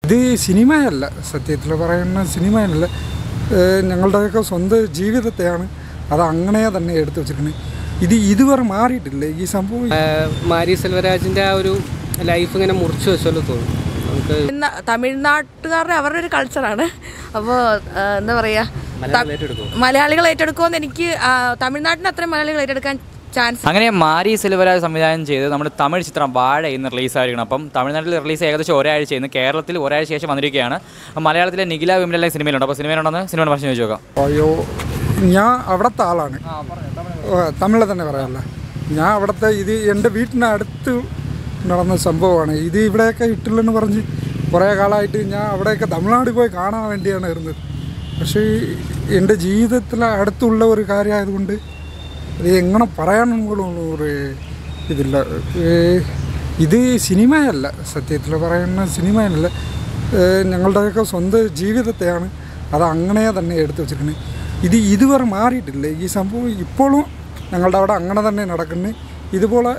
ഇത് സിനിമയല്ല സത്യത്തിൽ പറയുന്ന സിനിമയല്ല ഏഹ് ഞങ്ങളുടെയൊക്കെ സ്വന്തം ജീവിതത്തെയാണ് അത് അങ്ങനെ തന്നെ എടുത്തു വെച്ചിരിക്കുന്നത് ഇത് ഇതുവരെ മാറിയിട്ടില്ല ഈ സംഭവം മാരി സെൽവരാജിൻ്റെ ആ ഒരു ലൈഫ് ഇങ്ങനെ മുറിച്ചു വെച്ചല്ലോ തോന്നും നമുക്ക് ഇന്ന് തമിഴ്നാട്ടുകാരുടെ അവരുടെ ഒരു കൾച്ചറാണ് അപ്പോൾ എന്താ പറയുക മലയാളം ഏറ്റെടുക്കും മലയാളികൾ ഏറ്റെടുക്കുമെന്ന് എനിക്ക് ആ, തമിഴ്നാട്ടിന് അത്രയും മലയാളികൾ ഏറ്റെടുക്കാൻ ചാൻസ് അങ്ങനെ മാരി സെൽവരാജ് സംവിധാനം ചെയ്ത് നമ്മുടെ തമിഴ് ചിത്രം വാഴ ഇന്ന് റിലീസായിരിക്കണം അപ്പം തമിഴ്നാട്ടിൽ റിലീസ് ഏകദേശം ഒരാഴ്ച ഇന്ന് കേരളത്തിൽ ഒരാഴ്ച ശേഷം വന്നിരിക്കുകയാണ് അപ്പം മലയാളത്തിലെ നിഖില വിമലെല്ലാം സിനിമയിലുണ്ട് അപ്പോൾ സിനിമയിലുണ്ടെന്ന് സിനിമയുടെ ഭാഷ ചോദിച്ചു നോക്കാം അയ്യോ ഞാൻ അവിടുത്തെ ആളാണ് ഓ, തമിഴിൽ തന്നെ പറയാമല്ല ഞാൻ അവിടുത്തെ ഇത് എൻ്റെ വീട്ടിന് അടുത്ത് നടന്ന സംഭവമാണ് ഇത് ഇവിടെയൊക്കെ ഇട്ടില്ലെന്ന് പറഞ്ഞ് കുറേ കാലമായിട്ട് ഞാൻ അവിടെയൊക്കെ തമിഴ്നാട് പോയി കാണാൻ വേണ്ടിയാണ് ഇരുന്നത് പക്ഷേ എൻ്റെ ജീവിതത്തിൽ അടുത്തുള്ള ഒരു കാര്യമായതുകൊണ്ട് അത് എങ്ങനെ പറയാനും കൂടെ ഒന്നും ഒരു ഇതില്ല ഏ, ഇത് സിനിമയല്ല സത്യത്തിൽ പറയുന്ന സിനിമയല്ല ഏ, ഞങ്ങളുടെയൊക്കെ സ്വന്തം ജീവിതത്തെയാണ് അത് അങ്ങനെ തന്നെ എടുത്തു വെച്ചിരിക്കുന്നത് ഇത് ഇതുവരെ മാറിയിട്ടില്ല ഈ സംഭവം ഇപ്പോഴും ഞങ്ങളുടെ അവിടെ അങ്ങനെ തന്നെ നടക്കുന്നത് ഇതുപോലെ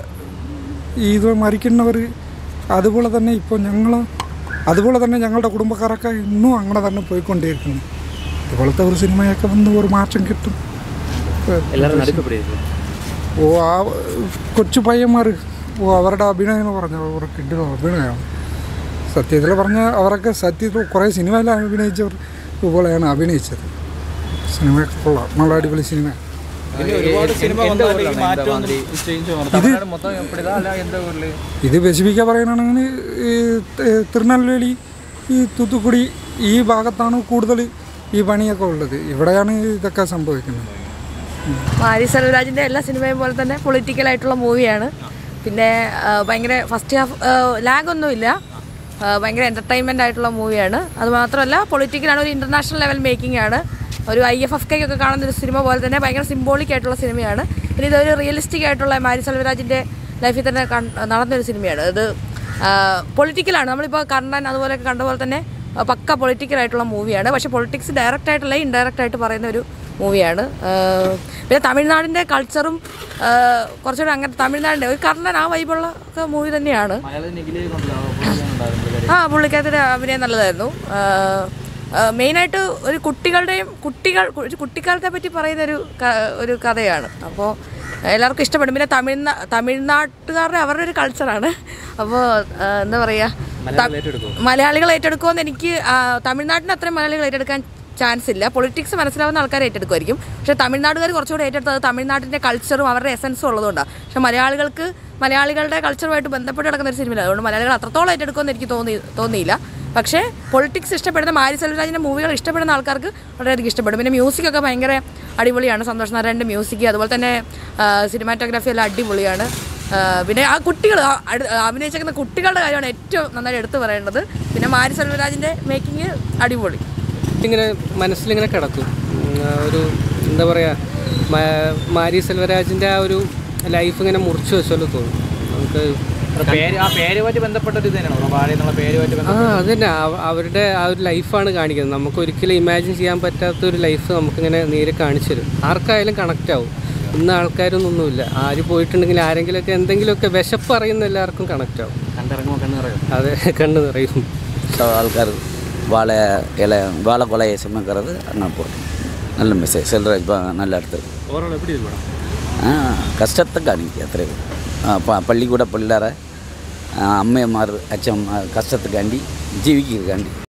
ഇത് മരിക്കുന്നവർ അതുപോലെ തന്നെ ഇപ്പോൾ ഞങ്ങൾ അതുപോലെ തന്നെ ഞങ്ങളുടെ കുടുംബക്കാരൊക്കെ ഇന്നും അങ്ങനെ തന്നെ പോയിക്കൊണ്ടിരിക്കുന്നു ഇതുപോലത്തെ ഒരു സിനിമയൊക്കെ വന്ന് ഒരു മാറ്റം കിട്ടും എല്ലാവരും നടുക്കപ്പെടുന്നത് ഓ ആ കൊച്ചു പയ്യന്മാർ ഓ അവരുടെ അഭിനയം എന്ന് പറഞ്ഞാൽ ഒരു കിട്ടുന്ന അഭിനയമാണ് സത്യത്തിൽ പറഞ്ഞാൽ അവരൊക്കെ സത്യത്തിൽ കുറേ സിനിമയിൽ അഭിനയിച്ചവർ ഇതുപോലെയാണ് അഭിനയിച്ചത് സിനിമയൊക്കെ കൊള്ളാം നല്ല അടിപൊളി സിനിമ ഒരുപാട് സിനിമ വന്നാലും ഈ മാറ്റം ചേഞ്ച് ഇത് മൊത്തം എപ്പോഴാ അല്ല എന്താ ഊരില് ഇത് ബെസിഫിക്ക പറയുകയാണെങ്കിൽ ഈ ത- തിരുനെൽവേലി ഈ തൂത്തുക്കുടി ഈ ഭാഗത്താണ് കൂടുതൽ ഈ പണിയൊക്കെ ഉള്ളത് ഇവിടെയാണ് ഇതൊക്കെ സംഭവിക്കുന്നത് മാരി സെൽവരാജിൻ്റെ എല്ലാ സിനിമയും പോലെ തന്നെ പൊളിറ്റിക്കൽ ആയിട്ടുള്ള മൂവിയാണ് പിന്നെ ആ, ഭയങ്കര ഫസ്റ്റ് ഹാഫ് ലാഗൊന്നുമില്ല ആ, ഭയങ്കര എൻ്റർടൈൻമെൻ്റ് ആയിട്ടുള്ള മൂവിയാണ് അത് മാത്രമല്ല പൊളിറ്റിക്കലാണ് ഒരു ഇൻ്റർനാഷണൽ ലെവൽ മേക്കിംഗ് ആണ് ഒരു ഐ എഫ് എഫ് കെ ഒക്കെ കാണുന്ന ഒരു സിനിമ പോലെ തന്നെ ഭയങ്കര സിംബോളിക് ആയിട്ടുള്ള സിനിമയാണ് പിന്നെ ഇതൊരു റിയലിസ്റ്റിക് ആയിട്ടുള്ള മാരി സെൽവരാജിൻ്റെ ലൈഫിൽ തന്നെ കൺ- നടന്നൊരു സിനിമയാണ് ഇത് പൊളിറ്റിക്കലാണ് നമ്മളിപ്പോൾ കണ്ണൻ അതുപോലെയൊക്കെ കണ്ട പോലെ തന്നെ ആ, പക്ക പൊളിറ്റിക്കൽ ആയിട്ടുള്ള മൂവിയാണ് പക്ഷേ പൊളിറ്റിക്സ് ഡയറക്റ്റ് ആയിട്ടല്ല ഇൻഡയറക്റ്റ് ആയിട്ട് പറയുന്ന ഒരു മൂവിയാണ് പിന്നെ തമിഴ്നാടിൻ്റെ കൾച്ചറും കുറച്ചുകൂടെ അങ്ങനെ തമിഴ്നാടിൻ്റെ ഒരു കർണൻ ആ വൈബുള്ള ഒക്കെ മൂവി തന്നെയാണ് മലയാളത്തിൽ നിഖിലേ കൊണ്ടുണ്ടാവും ആ പുള്ളിക്കാരത്തിൻ്റെ അഭിനയം നല്ലതായിരുന്നു മെയിനായിട്ട് ഒരു കുട്ടികളുടെയും കുട്ടികൾ ഒരു കുട്ടിക്കാലത്തെ പറ്റി പറയുന്ന ഒരു ക- ഒരു കഥയാണ് അപ്പോൾ എല്ലാവർക്കും ഇഷ്ടപ്പെടും പിന്നെ തമിഴ്നാ തമിഴ്നാട്ടുകാരുടെ അവരുടെ ഒരു കൾച്ചറാണ് അപ്പോൾ എന്താ പറയുക മലയാളികൾ ഏറ്റെടുക്കുമെന്ന് എനിക്ക് ആ, തമിഴ്നാട്ടിന് അത്രയും മലയാളികൾ ഏറ്റെടുക്കാൻ ചാൻസ് ഇല്ല പൊളിറ്റിക്സ് മനസ്സിലാവുന്ന ആൾക്കാർ ഏറ്റെടുക്കുമായിരിക്കും പക്ഷേ തമിഴ്നാട്ടുകാർ കുറച്ചുകൂടി ഏറ്റെടുത്തത് തമിഴ്നാട്ടിൻ്റെ കൾച്ചറും അവരുടെ എസൻസും ഉള്ളതുകൊണ്ടാണ് പക്ഷേ മലയാളികൾക്ക് മലയാളികളുടെ കൾച്ചറുമായിട്ട് ബന്ധപ്പെട്ട് നടക്കുന്ന ഒരു സിനിമയില്ല അതുകൊണ്ട് മലയാളികൾ അത്രത്തോളം ഏറ്റെടുക്കുമെന്ന് എനിക്ക് തോന്നി തോന്നിയില്ല പക്ഷേ പൊളിറ്റിക്സ് ഇഷ്ടപ്പെടുന്ന മാരി സെൽവരാജിൻ്റെ മൂവികൾ ഇഷ്ടപ്പെടുന്ന ആൾക്കാർക്ക് വളരെയധികം ഇഷ്ടപ്പെടും പിന്നെ മ്യൂസിക്കൊക്കെ ഭയങ്കര അടിപൊളിയാണ് സന്തോഷ് നാരായണൻ്റെ മ്യൂസിക് അതുപോലെ തന്നെ സിനിമാറ്റോഗ്രാഫി എല്ലാം അടിപൊളിയാണ് ആ, പിന്നെ ആ കുട്ടികൾ ആ അടു- അഭിനയിച്ചേക്കുന്ന കുട്ടികളുടെ കാര്യമാണ് ഏറ്റവും നന്നായി എടുത്തു പറയേണ്ടത് പിന്നെ മാരി സെൽവരാജിൻ്റെ മേക്കിങ് അടിപൊളി ഇങ്ങനെ മനസ്സിലിങ്ങനെ കിടക്കും ഉം, ആ ഒരു എന്താ പറയുക മാരി സെൽവരാജിൻ്റെ ആ ഒരു ലൈഫ് ഇങ്ങനെ മുറിച്ചു വെച്ചല്ലോ തോന്നും നമുക്ക് പേര് ആ പേരുമായിട്ട് ബന്ധപ്പെട്ട ഒരു ഇത് തന്നെയാണോ വാഴ എന്നുള്ള പേരുമായിട്ട് ആ അത് തന്നെ അവ- അവരുടെ ആ ഒരു ലൈഫാണ് കാണിക്കുന്നത് നമുക്ക് ഒരിക്കലും ഇമാജിൻ ചെയ്യാൻ പറ്റാത്ത ഒരു ലൈഫ് നമുക്കിങ്ങനെ നേരെ കാണിച്ചു തരും ആർക്കായാലും കണക്റ്റ് ആവും ഇന്ന് ആൾക്കാരൊന്നൊന്നുമില്ല ആര് പോയിട്ടുണ്ടെങ്കിൽ ആരെങ്കിലുമൊക്കെ എന്തെങ്കിലുമൊക്കെ വിശപ്പ് അറിയുന്ന എല്ലാവർക്കും കണക്റ്റ് ആവും കണ്ടിറങ്ങുമ്പോൾ കണ്ണു നിറയും അതെ കണ്ണു നിറയും ஆள்கார் வாழை இலை வாழை கொலையை சுமக்கிறது நான் போட்டேன் நல்ல மெசேஜ் செல்வராஜ் பா நல்ல இடத்துல ഓവറോൾ எப்படி இருக்கு மேடம் ஆ கஷ்டத்தை காணிக்க அத்தனை ப பள்ளிக்கூட பிள்ளார அம்மையம்மார் அச்சம் கஷ்டத்துக்காண்டி ஜீவிக்கிறதுக்காண்டி